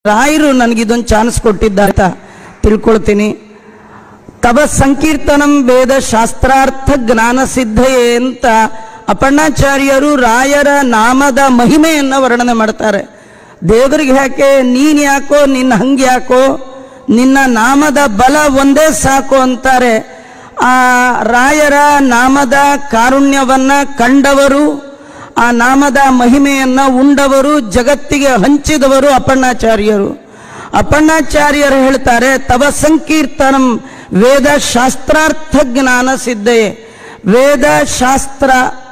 ರಾಯರು ನನಗಿದೊಂದು ಚಾನ್ಸ್ ಕೊಟ್ಟಿದ್ದ ಅಂತ ತಿಳ್ಕೊಳ್ತೀನಿ ತವ ಸಂಕೀರ್ತನಂ ವೇದ ಶಾಸ್ತ್ರಾರ್ಥ ಜ್ಞಾನ ಸಿದ್ಧಯೇ ಅಂತ ಅಪರ್ಣಾಚಾರ್ಯರು ರಾಯರ ನಾಮದ ಮಹಿಮೆಯನ್ನು ವರ್ಣನೆ ಮಾಡ್ತಾರೆ ದೇವರಿಗೆ ಯಾಕೆ ನೀನ್ ಯಾಕೋ ನಿನ್ನ ಹಂಗೆ ಯಾಕೋ ನಿನ್ನ ನಾಮದ ಬಲ ಒಂದೇ ಸಾಕು ಅಂತಾರೆ ಆ ರಾಯರ ನಾಮದ ಕಾರುಣ್ಯವನ್ನ ಕಂಡವರು ಆ ನಾಮದ ಮಹಿಮೆಯನ್ನ ಉಂಡವರು ಜಗತ್ತಿಗೆ ಹಂಚಿದವರು ಅಪರ್ಣಾಚಾರ್ಯರು ಅಪರ್ಣಾಚಾರ್ಯರು ಹೇಳ್ತಾರೆ ತವ ಸಂಕೀರ್ತನಂ ವೇದ ಶಾಸ್ತ್ರಾರ್ಥ ಜ್ಞಾನ ಸಿದ್ಧಯೇ ವೇದ ಶಾಸ್ತ್ರ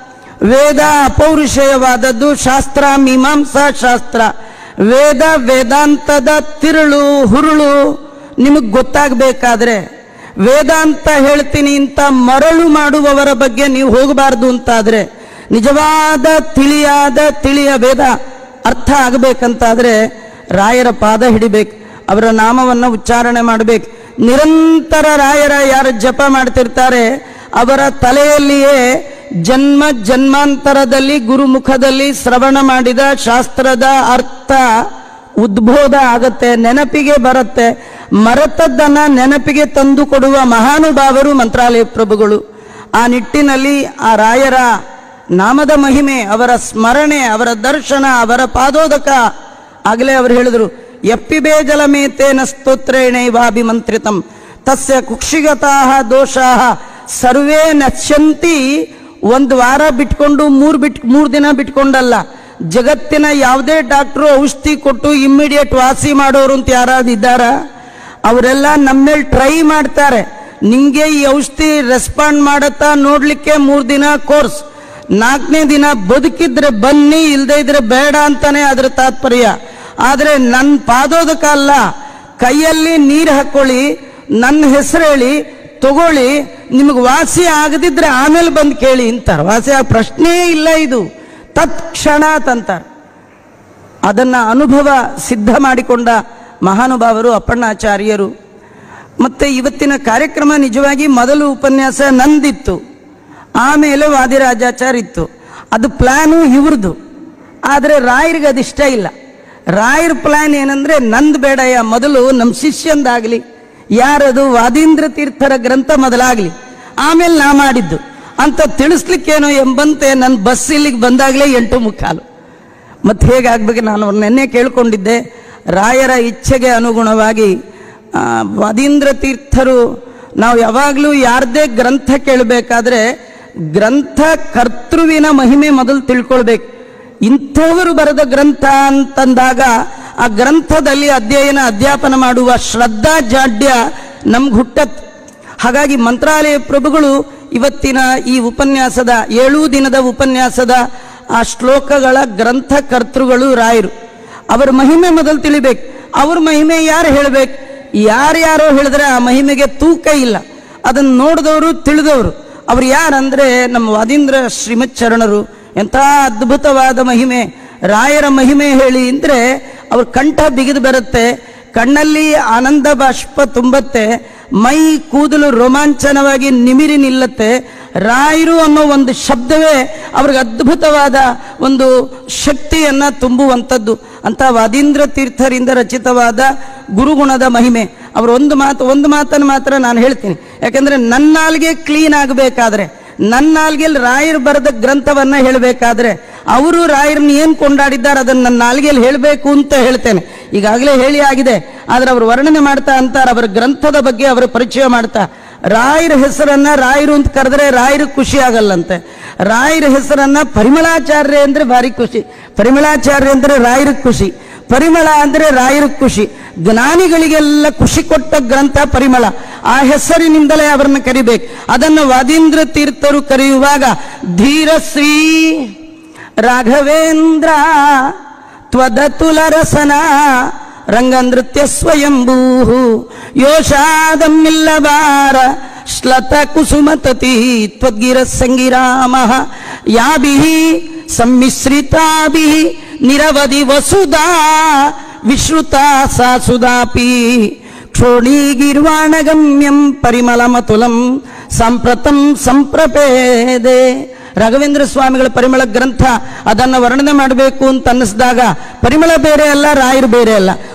ವೇದ ಅಪೌರುಷಯವಾದದ್ದು ಶಾಸ್ತ್ರ ಮೀಮಾಂಸಾ ಶಾಸ್ತ್ರ ವೇದ ವೇದಾಂತದ ತಿರುಳು ಹುರುಳು ನಿಮಗೆ ಗೊತ್ತಾಗಬೇಕಾದ್ರೆ ವೇದಾಂತ ಹೇಳ್ತೀನಿ ಅಂತ ಮರಳು ಮಾಡುವವರ ಬಗ್ಗೆ ನೀವು ಹೋಗಬಾರ್ದು ಅಂತಾದ್ರೆ ನಿಜವಾದ ತಿಳಿಯಾದ ತಿಳಿಯ ವೇದ ಅರ್ಥ ಆಗಬೇಕಂತಾದ್ರೆ ರಾಯರ ಪಾದ ಹಿಡಿಬೇಕು ಅವರ ನಾಮವನ್ನು ಉಚ್ಚಾರಣೆ ಮಾಡಬೇಕು ನಿರಂತರ ರಾಯರ ಯಾರು ಜಪ ಮಾಡ್ತಿರ್ತಾರೆ ಅವರ ತಲೆಯಲ್ಲಿಯೇ ಜನ್ಮ ಜನ್ಮಾಂತರದಲ್ಲಿ ಗುರುಮುಖದಲ್ಲಿ ಶ್ರವಣ ಮಾಡಿದ ಶಾಸ್ತ್ರದ ಅರ್ಥ ಉದ್ಬೋಧ ಆಗತ್ತೆ ನೆನಪಿಗೆ ಬರುತ್ತೆ ಮರೆತದ್ದನ್ನ ನೆನಪಿಗೆ ತಂದು ಕೊಡುವ ಮಹಾನುಭಾವರು ಮಂತ್ರಾಲಯ ಪ್ರಭುಗಳು ಆ ನಿಟ್ಟಿನಲ್ಲಿ ಆ ರಾಯರ ನಾಮದ ಮಹಿಮೆ ಅವರ ಸ್ಮರಣೆ ಅವರ ದರ್ಶನ ಅವರ ಪಾದೋದಕ ಆಗಲೇ ಅವರು ಹೇಳಿದರು ಎಪ್ಪಿಬೇ ಜಲಮೇತೇನ ಸ್ತೋತ್ರೇಣೈವಾಭಿಮಂತ್ರಿತಂ ತಸ್ಯ ಕುಕ್ಷಿಗತಾ ದೋಷಾ ಸರ್ವೇ ನಶ್ಯಂತಿ ಒಂದು ವಾರ ಬಿಟ್ಕೊಂಡು ಮೂರು ಬಿಟ್ ಮೂರು ದಿನ ಬಿಟ್ಕೊಂಡಲ್ಲ ಜಗತ್ತಿನ ಯಾವುದೇ ಡಾಕ್ಟ್ರು ಔಷಧಿ ಕೊಟ್ಟು ಇಮ್ಮಿಡಿಯೇಟ್ ವಾಸಿ ಮಾಡೋರು ಅಂತ ಯಾರಾದ್ರು ಇದ್ದಾರಾ ಅವರೆಲ್ಲ ನಮ್ಮೇಲೆ ಟ್ರೈ ಮಾಡ್ತಾರೆ ನಿಂಗೆ ಈ ಔಷಧಿ ರೆಸ್ಪಾಂಡ್ ಮಾಡತ್ತಾ ನೋಡ್ಲಿಕ್ಕೆ ಮೂರು ದಿನ ಕೋರ್ಸ್ ನಾಲ್ಕನೇ ದಿನ ಬದುಕಿದ್ರೆ ಬನ್ನಿ ಇಲ್ಲದೆ ಇದ್ರೆ ಬೇಡ ಅಂತಾನೆ ಅದ್ರ ತಾತ್ಪರ್ಯ ಆದ್ರೆ ನನ್ನ ಪಾದೋದಕ ಅಲ್ಲ ಕೈಯಲ್ಲಿ ನೀರು ಹಾಕೊಳ್ಳಿ ನನ್ನ ಹೆಸರು ಹೇಳಿ ತಗೊಳ್ಳಿ ನಿಮಗೆ ವಾಸಿ ಆಗದಿದ್ರೆ ಆಮೇಲೆ ಬಂದು ಕೇಳಿ ಅಂತಾರೆ ವಾಸಿ ಆಗ ಪ್ರಶ್ನೆಯೇ ಇಲ್ಲ ಇದು ತತ್ಕ್ಷಣ ಅಂತಾರೆ ಅದನ್ನ ಅನುಭವ ಸಿದ್ಧ ಮಾಡಿಕೊಂಡ ಮಹಾನುಭಾವರು ಅಪ್ಪಣ್ಣಾಚಾರ್ಯರು ಮತ್ತೆ ಇವತ್ತಿನ ಕಾರ್ಯಕ್ರಮ ನಿಜವಾಗಿ ಮೊದಲು ಉಪನ್ಯಾಸ ನಂದಿತ್ತು ಆಮೇಲೆ ವಾದಿರಾಜಾಚಾರ್ಯ ಇತ್ತು ಅದು ಪ್ಲಾನು ಇವ್ರದ್ದು ಆದರೆ ರಾಯರಿಗೆ ಅದಿಷ್ಟ ಇಲ್ಲ ರಾಯರ ಪ್ಲಾನ್ ಏನಂದ್ರೆ ನಂದು ಬೇಡಯ್ಯ ಮೊದಲು ನಮ್ಮ ಶಿಷ್ಯಂದಾಗಲಿ ಯಾರದು ವಾದೀಂದ್ರ ತೀರ್ಥರ ಗ್ರಂಥ ಮೊದಲಾಗಲಿ ಆಮೇಲೆ ನಾ ಮಾಡಿದ್ದು ಅಂತ ತಿಳಿಸ್ಲಿಕ್ಕೇನೋ ಎಂಬಂತೆ ನನ್ನ ಬಸ್ ಇಲ್ಲಿಗೆ ಬಂದಾಗಲೇ ಎಂಟು ಮುಕ್ಕಾಲು ಮತ್ತೆ ಹೇಗಾಗ್ಬೇಕು ನಾನು ನಿನ್ನೆ ಕೇಳ್ಕೊಂಡಿದ್ದೆ ರಾಯರ ಇಚ್ಛೆಗೆ ಅನುಗುಣವಾಗಿ ಆ, ವಾದೀಂದ್ರ ತೀರ್ಥರು ನಾವು ಯಾವಾಗಲೂ ಯಾರದೇ ಗ್ರಂಥ ಕೇಳಬೇಕಾದ್ರೆ ಗ್ರಂಥ ಕರ್ತೃವಿನ ಮಹಿಮೆ ಮೊದಲು ತಿಳ್ಕೊಳ್ಬೇಕು ಇಂಥವರು ಬರೆದ ಗ್ರಂಥ ಅಂತಂದಾಗ ಆ ಗ್ರಂಥದಲ್ಲಿ ಅಧ್ಯಯನ ಅಧ್ಯಾಪನ ಮಾಡುವ ಶ್ರದ್ಧಾ ಜಾಡ್ಯ ನಮ್ಗೆ ಹುಟ್ಟತ್ ಹಾಗಾಗಿ ಮಂತ್ರಾಲಯ ಪ್ರಭುಗಳು ಇವತ್ತಿನ ಈ ಉಪನ್ಯಾಸದ ಏಳು ದಿನದ ಉಪನ್ಯಾಸದ ಆ ಶ್ಲೋಕಗಳ ಗ್ರಂಥ ಕರ್ತೃಗಳು ರಾಯರು ಅವರ ಮಹಿಮೆ ಮೊದಲು ತಿಳಿಬೇಕು ಅವ್ರ ಮಹಿಮೆ ಯಾರು ಹೇಳಬೇಕು ಯಾರ್ಯಾರೋ ಹೇಳಿದ್ರೆ ಆ ಮಹಿಮೆಗೆ ತೂಕ ಇಲ್ಲ ಅದನ್ನು ನೋಡಿದವರು ತಿಳಿದವರು ಅವ್ರು ಯಾರಂದ್ರೆ ನಮ್ಮ ವಾದೀಂದ್ರ ಶ್ರೀಮತ್ ಚರಣರು ಎಂಥ ಅದ್ಭುತವಾದ ಮಹಿಮೆ ರಾಯರ ಮಹಿಮೆ ಹೇಳಿ ಅಂದ್ರೆ ಅವ್ರ ಕಂಠ ಬಿಗಿದು ಬರುತ್ತೆ ಕಣ್ಣಲ್ಲಿ ಆನಂದ ಬಾಷ್ಪ ತುಂಬತ್ತೆ ಮೈ ಕೂದಲು ರೋಮಾಂಚನವಾಗಿ ನಿಮಿರಿ ನಿಲ್ಲತ್ತೆ ರಾಯರು ಅನ್ನೋ ಒಂದು ಶಬ್ದವೇ ಅವ್ರಿಗೆ ಅದ್ಭುತವಾದ ಒಂದು ಶಕ್ತಿಯನ್ನ ತುಂಬುವಂಥದ್ದು ಅಂತ ವಾದೀಂದ್ರ ತೀರ್ಥರಿಂದ ರಚಿತವಾದ ಗುರುಗುಣದ ಮಹಿಮೆ ಅವರು ಒಂದು ಮಾತು ಒಂದು ಮಾತನ್ನು ಮಾತ್ರ ನಾನು ಹೇಳ್ತೀನಿ ಯಾಕಂದ್ರೆ ನನ್ನ ನಾಲ್ಗೆ ಕ್ಲೀನ್ ಆಗಬೇಕಾದ್ರೆ ನನ್ನ ನಾಲ್ಗೆಯಲ್ಲಿ ರಾಯರು ಬರೆದ ಗ್ರಂಥವನ್ನ ಹೇಳಬೇಕಾದ್ರೆ ಅವರು ರಾಯರನ್ನ ಏನು ಕೊಂಡಾಡಿದ್ದಾರೆ ಅದನ್ನು ನನ್ನ ನಾಲ್ಗೆಯಲ್ಲಿ ಹೇಳಬೇಕು ಅಂತ ಹೇಳ್ತೇನೆ ಈಗಾಗಲೇ ಹೇಳಿ ಆಗಿದೆ ಆದ್ರೆ ಅವರು ವರ್ಣನೆ ಮಾಡ್ತಾ ಅಂತಾರೆ ಅವರ ಗ್ರಂಥದ ಬಗ್ಗೆ ಅವರು ಪರಿಚಯ ಮಾಡ್ತಾ ರಾಯರ ಹೆಸರನ್ನ ರಾಯರು ಅಂತ ಕರೆದ್ರೆ ರಾಯರು ಖುಷಿ ಆಗಲ್ಲಂತೆ ರಾಯರ ಹೆಸರನ್ನ ಪರಿಮಳಾಚಾರ್ಯ ಅಂದ್ರೆ ಭಾರಿ ಖುಷಿ ಪರಿಮಳಾಚಾರ್ಯ ಅಂದ್ರೆ ರಾಯರ ಖುಷಿ ಪರಿಮಳ ಅಂದ್ರೆ ರಾಯರ ಖುಷಿ ಜ್ಞಾನಿಗಳಿಗೆಲ್ಲ ಖುಷಿ ಕೊಟ್ಟ ಗ್ರಂಥ ಪರಿಮಳ ಆ ಹೆಸರಿನಿಂದಲೇ ಅವರನ್ನ ಕರಿಬೇಕು ಅದನ್ನು ವಾದೀಂದ್ರ ತೀರ್ಥರು ಕರೆಯುವಾಗ ಧೀರಶ್ರೀ ರಾಘವೇಂದ್ರ ತ್ವದತುಲರಸನ ರಂಗನೃತ್ಯ ಸ್ವಯಂಭೂ ಯೋಷಾದಮ್ಮಿಲ್ಲಬಾರ ಶ್ಲತ ಕುಸುಮತತಿ ತ್ವದ್ಗಿರ ಸಂಗಿರಾಮ ಯಾಭಿ ಸಮ್ಮಿಶ್ರಿತಾಭಿ ನಿರವಧಿ ವಸುಧಾ ವಿಶ್ರುತ ಸಾ ಸುಧಾಪಿ ಕ್ಷೋಣೀಗಿರ್ವಾಣಗಮ್ಯಂ ಪರಿಮಳಮತುಲಂ ಸಂಪ್ರತಂ ಸಂಪ್ರಪೇದೆ ರಾಘವೇಂದ್ರ ಸ್ವಾಮಿಗಳ ಪರಿಮಳ ಗ್ರಂಥ ಅದನ್ನು ವರ್ಣನೆ ಮಾಡಬೇಕು ಅಂತ ಅನ್ನಿಸಿದಾಗ ಪರಿಮಳ ಬೇರೆ ಅಲ್ಲ ರಾಯರು ಬೇರೆ ಅಲ್ಲ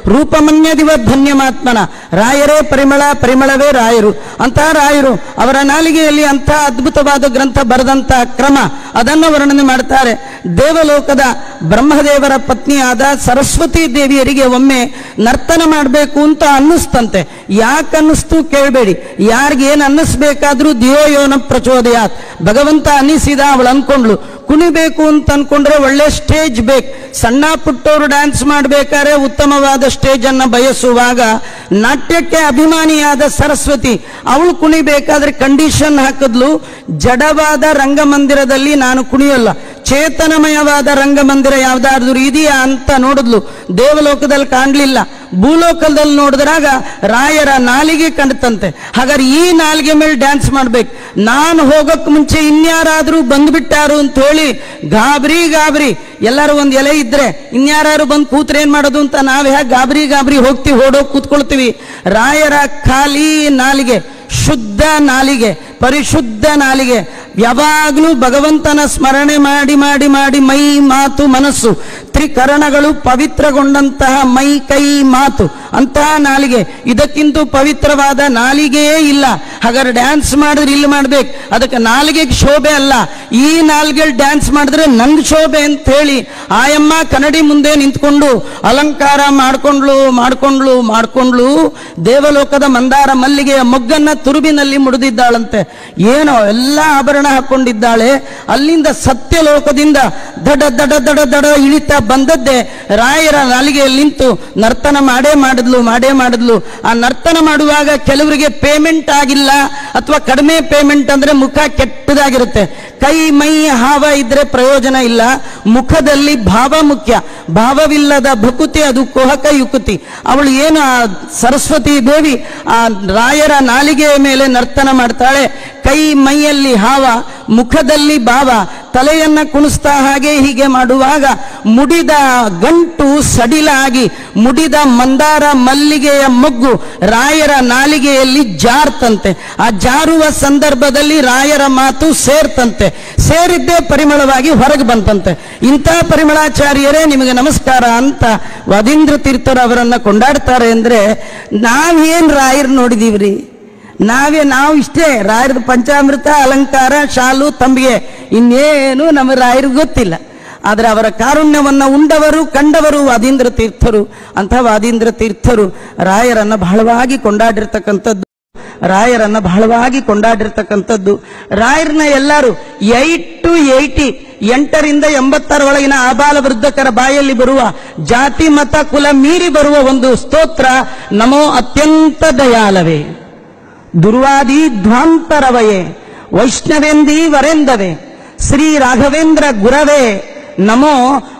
ರೂಪಮನ್ಯದಿವ ಧನ್ಯಮಾತ್ಮನ ರಾಯರೇ ಪರಿಮಳ ಪರಿಮಳವೇ ರಾಯರು ಅಂತಹ ರಾಯರು ಅವರ ನಾಲಿಗೆಯಲ್ಲಿ ಅಂತಹ ಅದ್ಭುತವಾದ ಗ್ರಂಥ ಬರೆದಂತ ಕ್ರಮ ಅದನ್ನು ವರ್ಣನೆ ಮಾಡ್ತಾರೆ ದೇವಲೋಕದ ಬ್ರಹ್ಮದೇವರ ಪತ್ನಿಯಾದ ಸರಸ್ವತಿ ದೇವಿಯರಿಗೆ ಒಮ್ಮೆ ನರ್ತನ ಮಾಡಬೇಕು ಅಂತ ಅನ್ನಿಸ್ತಂತೆ ಯಾಕೆ ಅನ್ನಿಸ್ತು ಕೇಳಬೇಡಿ ಯಾರಿಗೇನು ಅನ್ನಿಸ್ಬೇಕಾದ್ರೂ ದಿಯೋಯೋನ ಪ್ರಚೋದಯಾತ್ ಭಗವಂತ ಅನ್ನಿಸಿದ ಅವಳು ಅನ್ಕೊಂಡ್ಲು ಕುಣಿಬೇಕು ಅಂತ ಅನ್ಕೊಂಡ್ರೆ ಒಳ್ಳೆ ಸ್ಟೇಜ್ ಬೇಕು ಸಣ್ಣ ಪುಟ್ಟವರು ಡ್ಯಾನ್ಸ್ ಮಾಡಬೇಕಾದ್ರೆ ಉತ್ತಮವಾದ ಸ್ಟೇಜ್ ಅನ್ನ ಬಯಸುವಾಗ ನಾಟ್ಯಕ್ಕೆ ಅಭಿಮಾನಿಯಾದ ಸರಸ್ವತಿ ಅವಳು ಕುಣಿಬೇಕಾದ್ರೆ ಕಂಡೀಷನ್ ಹಾಕಿದ್ಲು ಜಡವಾದ ರಂಗಮಂದಿರದಲ್ಲಿ ನಾನು ಕುಣಿಯಲ್ಲ ಚೇತನಮಯವಾದ ರಂಗಮಂದಿರ ಯಾವ್ದಾದ್ರು ಇದೆಯಾ ಅಂತ ನೋಡಿದ್ಲು ದೇವಲೋಕದಲ್ಲಿ ಕಾಣ್ಲಿಲ್ಲ ಭೂಲೋಕದಲ್ಲಿ ನೋಡಿದ್ರಾಗ ರಾಯರ ನಾಲಿಗೆ ಕಂಡತಂತೆ ಹಾಗಾದ್ರೆ ಈ ನಾಲಿಗೆ ಮೇಲೆ ಡ್ಯಾನ್ಸ್ ಮಾಡ್ಬೇಕು ನಾನು ಹೋಗಕ್ ಮುಂಚೆ ಇನ್ಯಾರಾದ್ರೂ ಬಂದ್ಬಿಟ್ಟಾರು ಅಂತ ಹೇಳಿ ಗಾಬರಿ ಗಾಬರಿ ಎಲ್ಲರೂ ಒಂದ್ ಎಲೆ ಇದ್ರೆ ಇನ್ಯಾರು ಬಂದು ಕೂತ್ರೆ ಏನ್ ಮಾಡೋದು ಅಂತ ನಾವ್ ಹ್ಯಾಗ ಗಾಬರಿ ಗಾಬರಿ ಹೋಗ್ತೀವಿ ಓಡೋಗಿ ಕೂತ್ಕೊಳ್ತೀವಿ ರಾಯರ ಖಾಲಿ ನಾಲಿಗೆ ಶುದ್ಧ ನಾಲಿಗೆ ಪರಿಶುದ್ಧ ನಾಲಿಗೆ ಯಾವಾಗಲೂ ಭಗವಂತನ ಸ್ಮರಣೆ ಮಾಡಿ ಮಾಡಿ ಮಾಡಿ ಮೈ ಮಾತು ಮನಸ್ಸು ತ್ರಿಕರಣಗಳು ಪವಿತ್ರಗೊಂಡಂತಹ ಮೈ ಕೈ ಮಾತು ಅಂತಹ ನಾಲಿಗೆ ಇದಕ್ಕಿಂತ ಪವಿತ್ರವಾದ ನಾಲಿಗೆಯೇ ಇಲ್ಲ ಹಾಗಾದ್ರೆ ಡ್ಯಾನ್ಸ್ ಮಾಡಿದ್ರೆ ಇಲ್ಲಿ ಮಾಡ್ಬೇಕು ಅದಕ್ಕೆ ನಾಲಿಗೆಗೆ ಶೋಭೆ ಅಲ್ಲ ಈ ನಾಲ್ಗೆ ಡ್ಯಾನ್ಸ್ ಮಾಡಿದ್ರೆ ನಂಗೆ ಶೋಭೆ ಅಂತ ಹೇಳಿ ಆಯಮ್ಮ ಕನ್ನಡಿ ಮುಂದೆ ನಿಂತ್ಕೊಂಡು ಅಲಂಕಾರ ಮಾಡ್ಕೊಂಡ್ಲು ಮಾಡ್ಕೊಂಡ್ಲು ಮಾಡ್ಕೊಂಡ್ಲು ದೇವಲೋಕದ ಮಂದಾರ ಮಲ್ಲಿಗೆಯ ಮೊಗ್ಗನ್ನ ತುರುಬಿನಲ್ಲಿ ಮುಡಿದಿದ್ದಾಳಂತೆ ಏನೋ ಎಲ್ಲ ಆಭರಣ ಹಾಕೊಂಡಿದ್ದಾಳೆ ಅಲ್ಲಿಂದ ಸತ್ಯಲೋಕದಿಂದ ದಡ ದಡ ದಡ ದಡ ಇಳಿತಾ ಬಂದದ್ದೇ ರಾಯರ ನಾಲಿಗೆಯಲ್ಲಿ ನಿಂತು ನರ್ತನ ಮಾಡೇ ಮಾಡಿದ್ಲು ಮಾಡೇ ಮಾಡಿದ್ಲು ಆ ನರ್ತನ ಮಾಡುವಾಗ ಕೆಲವರಿಗೆ ಪೇಮೆಂಟ್ ಆಗಿಲ್ಲ ಅಥವಾ ಕಡಿಮೆ ಪೇಮೆಂಟ್ ಅಂದ್ರೆ ಮುಖ ಕೆಟ್ಟದಾಗಿರುತ್ತೆ ಕೈ ಮೈ ಹಾವ ಇದ್ರೆ ಪ್ರಯೋಜನ ಇಲ್ಲ ಮುಖದಲ್ಲಿ ಭಾವ ಮುಖ್ಯ ಭಾವವಿಲ್ಲದ ಭಕುತಿ ಅದು ಕುಹಕ ಯುಕುತಿ ಅವಳು ಏನು ಆ ಸರಸ್ವತಿ ದೇವಿ ಆ ರಾಯರ ನಾಲಿಗೆಯ ಮೇಲೆ ನರ್ತನ ಮಾಡ್ತಾಳೆ ಕೈ ಮೈಯಲ್ಲಿ ಹಾವ ಮುಖದಲ್ಲಿ ಭಾವ ತಲೆಯನ್ನ ಕುಣಿಸ್ತಾ ಹಾಗೆ ಹೀಗೆ ಮಾಡುವಾಗ ಮುಡಿದ ಗಂಟು ಸಡಿಲಾಗಿ ಮುಡಿದ ಮಂದಾರ ಮಲ್ಲಿಗೆಯ ಮೊಗ್ಗು ರಾಯರ ನಾಲಿಗೆಯಲ್ಲಿ ಜಾರ್ತಂತೆ ಆ ಜಾರುವ ಸಂದರ್ಭದಲ್ಲಿ ರಾಯರ ಮಾತು ಸೇರ್ತಂತೆ ಸೇರಿದ್ದೇ ಪರಿಮಳವಾಗಿ ಹೊರಗೆ ಬಂತಂತೆ ಇಂಥ ಪರಿಮಳಾಚಾರ್ಯರೇ ನಿಮಗೆ ನಮಸ್ಕಾರ ಅಂತ ವದೀಂದ್ರ ತೀರ್ಥರು ಅವರನ್ನ ಕೊಂಡಾಡ್ತಾರೆ ಅಂದ್ರೆ ನಾವೇನ್ ರಾಯರ್ ನೋಡಿದೀವ್ರಿ ನಾವೇ ನಾವು ಇಷ್ಟೇ ರಾಯರದ ಪಂಚಾಮೃತ ಅಲಂಕಾರ ಶಾಲು ತಂಬಿಗೆ ಇನ್ನೇನು ನಮ್ಮ ರಾಯರಿಗೆ ಗೊತ್ತಿಲ್ಲ ಆದರೆ ಅವರ ಕಾರುಣ್ಯವನ್ನ ಉಂಡವರು ಕಂಡವರು ವಾದೀಂದ್ರ ತೀರ್ಥರು ಅಂಥ ವಾದೀಂದ್ರ ತೀರ್ಥರು ರಾಯರನ್ನ ಬಹಳವಾಗಿ ಕೊಂಡಾಡಿರ್ತಕ್ಕಂಥದ್ದು ರಾಯರನ್ನ ಬಹಳವಾಗಿ ಕೊಂಡಾಡಿರ್ತಕ್ಕಂಥದ್ದು ರಾಯರನ್ನ ಎಲ್ಲರೂ ಏಟ್ ಟು ಏಯ್ಟಿ ಎಂಟರಿಂದ ಎಂಬತ್ತರ ಒಳಗಿನ ಆಬಾಲ ವೃದ್ಧಕರ ಬಾಯಲ್ಲಿ ಬರುವ ಜಾತಿ ಮತ ಕುಲ ಮೀರಿ ಬರುವ ಒಂದು ಸ್ತೋತ್ರ ನಮೋ ಅತ್ಯಂತ ದಯಾಲವೇ ದುರ್ವಾದಿ ಧ್ವಾಂತರವಯೇ ವೈಷ್ಣವೇಂದಿ ವರೆಂದವೇ ಶ್ರೀ ರಾಘವೇಂದ್ರ ಗುರವೇ ನಮೋ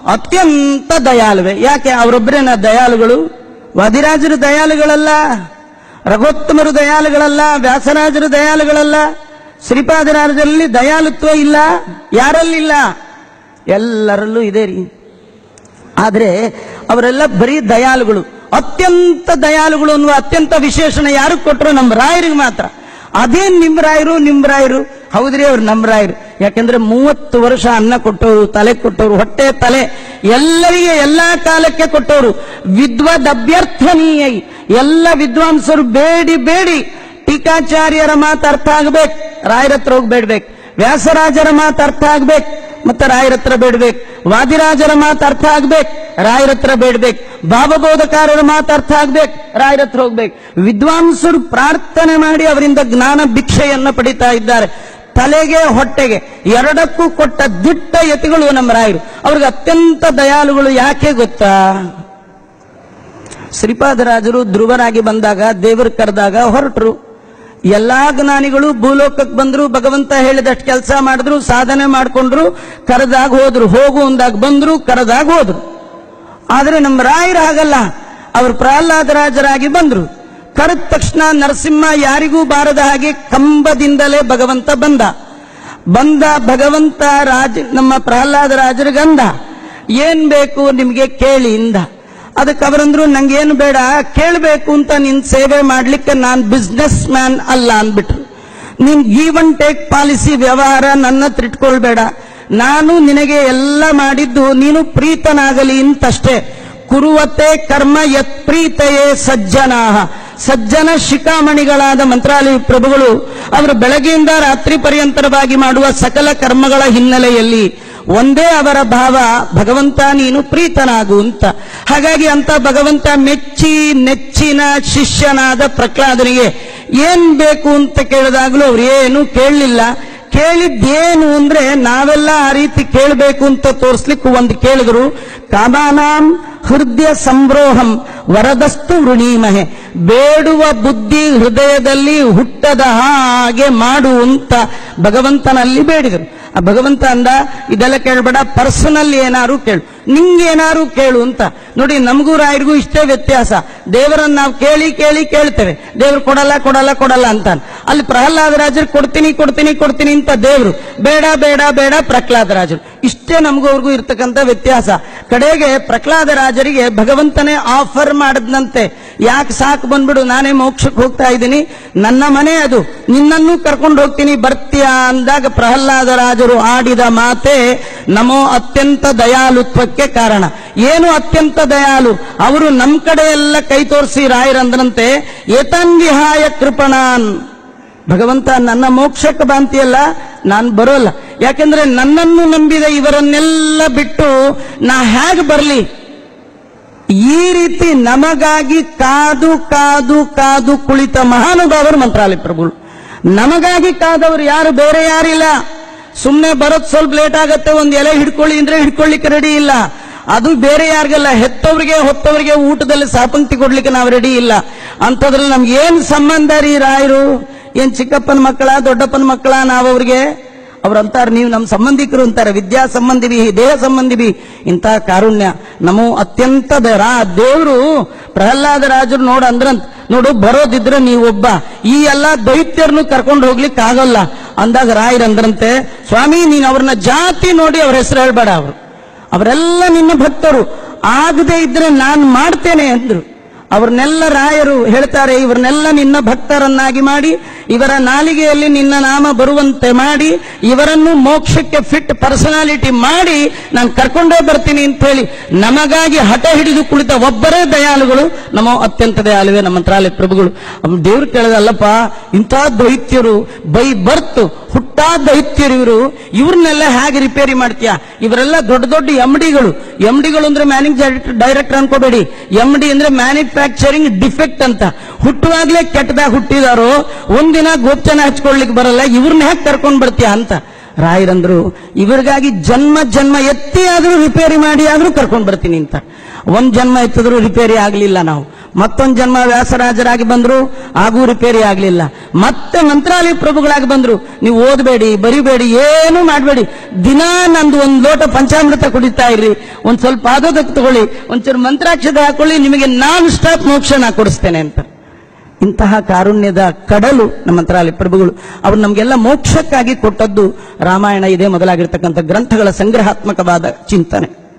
ಅತ್ಯಂತ ದಯಾಳುವೆ ಯಾಕೆ ಅವರೊಬ್ಬರೇನ ದಯಾಳುಗಳು ವಾದಿರಾಜರು ದಯಾಳುಗಳಲ್ಲ ರಘೋತ್ತಮರು ದಯಾಳುಗಳಲ್ಲ ವ್ಯಾಸರಾಜರು ದಯಾಳುಗಳಲ್ಲ ಶ್ರೀಪಾದರಾಜರಲ್ಲಿ ದಯಾಳುತ್ವ ಇಲ್ಲ ಯಾರಲ್ಲಿಲ್ಲ ಎಲ್ಲರಲ್ಲೂ ಇದೆ ರೀ ಆದ್ರೆ ಅವರೆಲ್ಲ ಬರೀ ದಯಾಳುಗಳು ಅತ್ಯಂತ ದಯಾಳುಗಳು ಅನ್ನುವ ಅತ್ಯಂತ ವಿಶೇಷಣ ಯಾರು ಕೊಟ್ಟರು ನಮ್ಮ ರಾಯರಿಗೆ ಮಾತ್ರ ಅದೇನ್ ನಿಮ್ ರಾಯರು ನಿಮ್ ರಾಯರು ಹೌದ್ರಿ ಅವ್ರು ನಮ್ಮ ರಾಯರು ಯಾಕಂದ್ರೆ ಮೂವತ್ತು ವರ್ಷ ಅನ್ನ ಕೊಟ್ಟವರು ತಲೆ ಕೊಟ್ಟವರು ಹೊಟ್ಟೆ ತಲೆ ಎಲ್ಲರಿಗೆ ಎಲ್ಲಾ ಕಾಲಕ್ಕೆ ಕೊಟ್ಟವರು ವಿದ್ವದಭ್ಯರ್ಥನೀಯ ಎಲ್ಲ ವಿದ್ವಾಂಸರು ಬೇಡಿ ಬೇಡಿ ಟೀಕಾಚಾರ್ಯರ ಮಾತು ಅರ್ಥ ಆಗ್ಬೇಕು ರಾಯರ ಹತ್ರ ಹೋಗಿ ಬೇಡ್ಬೇಕು ವ್ಯಾಸರಾಜರ ಮಾತು ಅರ್ಥ ಆಗ್ಬೇಕು ಮತ್ತೆ ರಾಯರ ಹತ್ರ ಬೇಡ್ಬೇಕು ವಾದಿರಾಜರ ಮಾತು ಅರ್ಥ ಆಗ್ಬೇಕು ರಾಯರ ಹತ್ರ ಬೇಡ್ಬೇಕು ಭಾವಬೋಧಕಾರರ ಮಾತು ಅರ್ಥ ಆಗ್ಬೇಕು ರಾಯರ ಹತ್ರ ಹೋಗ್ಬೇಕು ವಿದ್ವಾಂಸರು ಪ್ರಾರ್ಥನೆ ಮಾಡಿ ಅವರಿಂದ ಜ್ಞಾನ ಭಿಕ್ಷೆಯನ್ನ ಪಡಿತಾ ಇದ್ದಾರೆ ತಲೆಗೆ ಹೊಟ್ಟೆಗೆ ಎರಡಕ್ಕೂ ಕೊಟ್ಟ ದಿಟ್ಟ ಯತಿಗಳು ನಮ್ಮ ರಾಯರು ಅವ್ರಿಗೆ ಅತ್ಯಂತ ದಯಾಳುಗಳು ಯಾಕೆ ಗೊತ್ತಾ ಶ್ರೀಪಾದರಾಜರು ಧ್ರುವರಾಗಿ ಬಂದಾಗ ದೇವರು ಕರೆದಾಗ ಹೊರಟರು ಎಲ್ಲಾ ಜ್ಞಾನಿಗಳು ಭೂಲೋಕಕ್ಕೆ ಬಂದ್ರು ಭಗವಂತ ಹೇಳಿದಷ್ಟು ಕೆಲಸ ಮಾಡಿದ್ರು ಸಾಧನೆ ಮಾಡ್ಕೊಂಡ್ರು ಕರೆದಾಗ ಹೋದ್ರು ಹೋಗು ಅಂದಾಗ ಬಂದ್ರು ಕರೆದಾಗ ಹೋದ್ರು ಆದ್ರೆ ನಮ್ಮ ರಾಯರು ಹಾಗಲ್ಲ ಅವರು ಪ್ರಹ್ಲಾದರಾಜರಾಗಿ ಬಂದ್ರು ಕರೆದ ತಕ್ಷಣ ನರಸಿಂಹ ಯಾರಿಗೂ ಬಾರದ ಹಾಗೆ ಕಂಬದಿಂದಲೇ ಭಗವಂತ ಬಂದ ಬಂದ ಭಗವಂತ ರಾಜ ನಮ್ಮ ಪ್ರಹ್ಲಾದರಾಜರಿಗಂದ ಏನ್ ಬೇಕು ನಿಮ್ಗೆ ಕೇಳಿ ಇಂದ ಅದಕ್ಕೆ ಅವರಂದ್ರು ನಂಗೇನು ಬೇಡ ಕೇಳಬೇಕು ಅಂತ ನಿನ್ ಸೇವೆ ಮಾಡ್ಲಿಕ್ಕೆ ನಾನ್ ಬಿಸ್ನೆಸ್ ಮ್ಯಾನ್ ಅಲ್ಲ ಅಂದ್ಬಿಟ್ರು ನೀನ್ ಗೀವ್ ಅಂಡ್ ಟೇಕ್ ಪಾಲಿಸಿ ವ್ಯವಹಾರ ನನ್ನ ಹತ್ರ ಇಟ್ಕೊಳ್ಬೇಡ ನಾನು ನಿನಗೆ ಎಲ್ಲ ಮಾಡಿದ್ದು ನೀನು ಪ್ರೀತನಾಗಲಿ ಅಂತಷ್ಟೇ ಕುರುವತೆ ಕರ್ಮ ಯತ್ ಪ್ರೀತೆಯೇ ಸಜ್ಜನಾ ಸಜ್ಜನ ಶಿಖಾಮಣಿಗಳಾದ ಮಂತ್ರಾಲಯ ಪ್ರಭುಗಳು ಅವರು ಬೆಳಗ್ಗೆಯಿಂದ ರಾತ್ರಿ ಪರ್ಯಂತರವಾಗಿ ಮಾಡುವ ಸಕಲ ಕರ್ಮಗಳ ಹಿನ್ನೆಲೆಯಲ್ಲಿ ಒಂದೇ ಅವರ ಭಾವ ಭಗವಂತ ನೀನು ಪ್ರೀತನಾಗು ಅಂತ ಹಾಗಾಗಿ ಅಂತ ಭಗವಂತ ಮೆಚ್ಚಿ ನೆಚ್ಚಿನ ಶಿಷ್ಯನಾದ ಪ್ರಹ್ಲಾದನಿಗೆ ಏನ್ ಬೇಕು ಅಂತ ಕೇಳಿದಾಗಲೂ ಅವ್ರು ಏನು ಕೇಳಲಿಲ್ಲ ಕೇಳಿದ್ದೇನು ಅಂದ್ರೆ ನಾವೆಲ್ಲ ಆ ರೀತಿ ಕೇಳಬೇಕು ಅಂತ ತೋರಿಸ್ಲಿಕ್ಕೆ ಒಂದು ಕೇಳಿದ್ರು ಕಾಮಾನಾಂ ಹೃದಯ ಸಂಬ್ರೋಹಂ ವರದಸ್ತು ವೃಣೀಮಹೆ ಬೇಡುವ ಬುದ್ಧಿ ಹೃದಯದಲ್ಲಿ ಹುಟ್ಟದ ಹಾಗೆ ಮಾಡು ಅಂತ ಭಗವಂತನಲ್ಲಿ ಬೇಡಿದರು ಆ ಭಗವಂತ ಅಂದ ಇದೆಲ್ಲ ಕೇಳಬೇಡ ಪರ್ಸನಲ್ ಏನಾರು ಕೇಳು ನಿಂಗೇನಾರು ಕೇಳು ಅಂತ ನೋಡಿ ನಮಗೂ ರಾಯರಿಗೂ ಇಷ್ಟೇ ವ್ಯತ್ಯಾಸ ದೇವರನ್ನ ನಾವು ಕೇಳಿ ಕೇಳಿ ಕೇಳ್ತೇವೆ ದೇವ್ರು ಕೊಡಲ್ಲ ಕೊಡಲ್ಲ ಕೊಡಲ್ಲ ಅಂತ ಅಲ್ಲಿ ಪ್ರಹ್ಲಾದರಾಜರು ಕೊಡ್ತೀನಿ ಕೊಡ್ತೀನಿ ಕೊಡ್ತೀನಿ ಅಂತ ದೇವ್ರು ಬೇಡ ಬೇಡ ಬೇಡ ಪ್ರಹ್ಲಾದರಾಜರು ಇಷ್ಟೇ ನಮಗೂ ಅವ್ರಿಗೂ ಇರ್ತಕ್ಕಂಥ ವ್ಯತ್ಯಾಸ ಕಡೆಗೆ ಪ್ರಹ್ಲಾದರಾಜರಿಗೆ ಭಗವಂತನೇ ಆಫರ್ ಮಾಡದ್ನಂತೆ ಯಾಕೆ ಸಾಕು ಬಂದ್ಬಿಡು ನಾನೇ ಮೋಕ್ಷಕ್ಕೆ ಹೋಗ್ತಾ ಇದ್ದೀನಿ ನನ್ನ ಮನೆ ಅದು ನಿನ್ನನ್ನು ಕರ್ಕೊಂಡು ಹೋಗ್ತೀನಿ ಬರ್ತೀಯಾ ಅಂದಾಗ ಪ್ರಹ್ಲಾದರಾಜರು ಆಡಿದ ಮಾತೆ ನಮೋ ಅತ್ಯಂತ ದಯಾಳುತ್ವಕ್ಕೆ ಕಾರಣ ಏನು ಅತ್ಯಂತ ದಯಾಳು ಅವರು ನಮ್ಮ ಕಡೆ ಎಲ್ಲ ಕೈ ತೋರಿಸಿ ರಾಯರಂದ್ರಂತೆ ಏತನ್ವಿಹಾಯ ಕೃಪಣಾನ್ ಭಗವಂತ ನನ್ನ ಮೋಕ್ಷಕ್ಕೆ ಬಾಂತಿಯಲ್ಲ ನಾನು ಬರೋಲ್ಲ ಯಾಕೆಂದ್ರೆ ನನ್ನನ್ನು ನಂಬಿದ ಇವರನ್ನೆಲ್ಲ ಬಿಟ್ಟು ನಾ ಹೇಗೆ ಬರಲಿ ಈ ರೀತಿ ನಮಗಾಗಿ ಕಾದು ಕಾದು ಕಾದು ಕುಳಿತ ಮಹಾನುಭಾವರು ಮಂತ್ರಾಲಯ ಪ್ರಭುಗಳು ನಮಗಾಗಿ ಕಾದವರು ಯಾರು ಬೇರೆ ಯಾರಿಲ್ಲ ಸುಮ್ಮನೆ ಬರೋದ್ ಸ್ವಲ್ಪ ಲೇಟ್ ಆಗತ್ತೆ ಒಂದ್ ಎಲೆ ಹಿಡ್ಕೊಳ್ಳಿ ಅಂದ್ರೆ ಹಿಡ್ಕೊಳ್ಳಿಕ್ಕೆ ರೆಡಿ ಇಲ್ಲ ಅದು ಬೇರೆ ಯಾರಿಗಲ್ಲ ಹೆತ್ತವರಿಗೆ ಹೊತ್ತವರಿಗೆ ಊಟದಲ್ಲಿ ಸಾಪಂಕ್ತಿ ಕೊಡ್ಲಿಕ್ಕೆ ನಾವು ರೆಡಿ ಇಲ್ಲ ಅಂಥದ್ರಲ್ಲಿ ನಮ್ಗೆ ಏನ್ ಸಂಬಂಧ ರೀ ರಾಯರು ಏನ್ ಚಿಕ್ಕಪ್ಪನ ಮಕ್ಕಳ ದೊಡ್ಡಪ್ಪನ ಮಕ್ಕಳ ನಾವು ಅವ್ರಿಗೆ ಅವ್ರು ಅಂತಾರೆ ನೀವು ನಮ್ಮ ಸಂಬಂಧಿಕರು ಅಂತಾರೆ ವಿದ್ಯಾ ಸಂಬಂಧಿ ಬಿ ದೇಹ ಸಂಬಂಧಿ ಬಿ ಇಂಥ ಕಾರುಣ್ಯ ನಮೋ ಅತ್ಯಂತ ದ- ರಾ ದೇವರು ಪ್ರಹ್ಲಾದ ರಾಜರು ನೋಡ ಅಂದ್ರಂತ ನೋಡು ಬರೋದಿದ್ರೆ ನೀವೊಬ್ಬ ಈ ಎಲ್ಲಾ ದೈತ್ಯರನ್ನು ಕರ್ಕೊಂಡು ಹೋಗ್ಲಿಕ್ಕೆ ಆಗಲ್ಲ ಅಂದಾಗ ರಾಯರಂದ್ರಂತೆ ಸ್ವಾಮಿ ನೀನು ಅವ್ರನ್ನ ಜಾತಿ ನೋಡಿ ಅವ್ರ ಹೆಸರು ಹೇಳ್ಬೇಡ ಅವರು ಅವರೆಲ್ಲ ನಿನ್ನ ಭಕ್ತರು ಆಗದೆ ಇದ್ರೆ ನಾನು ಮಾಡ್ತೇನೆ ಅಂದ್ರು ಅವ್ರನ್ನೆಲ್ಲ ರಾಯರು ಹೇಳ್ತಾರೆ ಇವ್ರನ್ನೆಲ್ಲ ನಿನ್ನ ಭಕ್ತರನ್ನಾಗಿ ಮಾಡಿ ಇವರ ನಾಲಿಗೆಯಲ್ಲಿ ನಿನ್ನ ನಾಮ ಬರುವಂತೆ ಮಾಡಿ ಇವರನ್ನು ಮೋಕ್ಷಕ್ಕೆ ಫಿಟ್ ಪರ್ಸನಾಲಿಟಿ ಮಾಡಿ ನಾನು ಕರ್ಕೊಂಡೇ ಬರ್ತೀನಿ ಅಂತ ಹೇಳಿ ನಮಗಾಗಿ ಹಠ ಹಿಡಿದು ಕುಳಿತ ಒಬ್ಬರೇ ದಯಾಳುಗಳು ನಮ್ಮ ಅತ್ಯಂತ ದಯಾಳುವೆ ನಮ್ಮ ಮಂತ್ರಾಲಯ ಪ್ರಭುಗಳು ಅವ್ನು ದೇವ್ರು ಕೇಳದಲ್ಲಪ್ಪ ಇಂಥ ದೈತ್ಯರು ಬೈ ಬರ್ತು ಹುಟ್ಟಾ ದೈತ್ಯರು ಇವರು ಇವ್ರನ್ನೆಲ್ಲ ಹೇಗೆ ರಿಪೇರಿ ಮಾಡ್ತೀಯ ಇವರೆಲ್ಲ ದೊಡ್ಡ ದೊಡ್ಡ ಎಂ ಡಿಗಳು ಎಂ ಡಿಗಳು ಅಂದ್ರೆ ಮ್ಯಾನೇಜ್ ಡೈರೆಕ್ಟರ್ ಅನ್ಕೋಬೇಡಿ ಎಂ ಡಿ ಅಂದ್ರೆ ಮ್ಯಾನುಫ್ಯಾಕ್ಚರಿಂಗ್ ಡಿಫೆಕ್ಟ್ ಅಂತ ಹುಟ್ಟುವಾಗ್ಲೇ ಕೆಟ್ಟದಾಗ ಹುಟ್ಟಿದಾರೋ ಒಂದಿನ ಗೋಪ್ಚನ ಹಚ್ಕೊಳ್ಲಿಕ್ಕೆ ಬರಲ್ಲ ಇವ್ರನ್ನ ಹೇಗೆ ಕರ್ಕೊಂಡ್ ಬರ್ತೀಯ ಅಂತ ರಾಯರಂದ್ರು ಇವ್ರಿಗಾಗಿ ಜನ್ಮ ಜನ್ಮ ಎತ್ತಿ ಆದ್ರೂ ರಿಪೇರಿ ಮಾಡಿ ಆದ್ರೂ ಕರ್ಕೊಂಡ್ ಬರ್ತೀನಿ ಅಂತ ಒಂದ್ ಜನ್ಮ ಎತ್ತಿದ್ರು ರಿಪೇರಿ ಆಗ್ಲಿಲ್ಲ ನಾವು ಮತ್ತೊಂದ್ ಜನ್ಮ ವ್ಯಾಸರಾಜರಾಗಿ ಬಂದ್ರು ಹಾಗೂ ರಿಪೇರಿ ಆಗ್ಲಿಲ್ಲ ಮತ್ತೆ ಮಂತ್ರಾಲಯ ಪ್ರಭುಗಳಾಗಿ ಬಂದ್ರು ನೀವು ಓದಬೇಡಿ ಬರಿಬೇಡಿ ಏನು ಮಾಡಬೇಡಿ ದಿನಾ ನಂದು ಒಂದ್ ಲೋಟ ಪಂಚಾಮೃತ ಕುಡಿತಾ ಇರ್ರಿ ಒಂದ್ ಸ್ವಲ್ಪ ಪಾದೋದಕ್ಕೆ ತಗೊಳ್ಳಿ ಒಂಚೂರು ಮಂತ್ರಾಕ್ಷತೆ ಹಾಕೊಳ್ಳಿ ನಿಮಗೆ ನಾನ್ ಸ್ಟಾಪ್ ಮೋಕ್ಷ ನಾ ಕೊಡಿಸ್ತೇನೆ ಅಂತ ಇಂತಹ ಕಾರುಣ್ಯದ ಕಡಲು ನಮ್ಮ ಮಂತ್ರಾಲಯ ಪ್ರಭುಗಳು ಅವರು ನಮಗೆಲ್ಲ ಮೋಕ್ಷಕ್ಕಾಗಿ ಕೊಟ್ಟದ್ದು ರಾಮಾಯಣ ಇದೇ ಮೊದಲಾಗಿರ್ತಕ್ಕಂಥ ಗ್ರಂಥಗಳ ಸಂಗ್ರಹಾತ್ಮಕವಾದ ಚಿಂತನೆ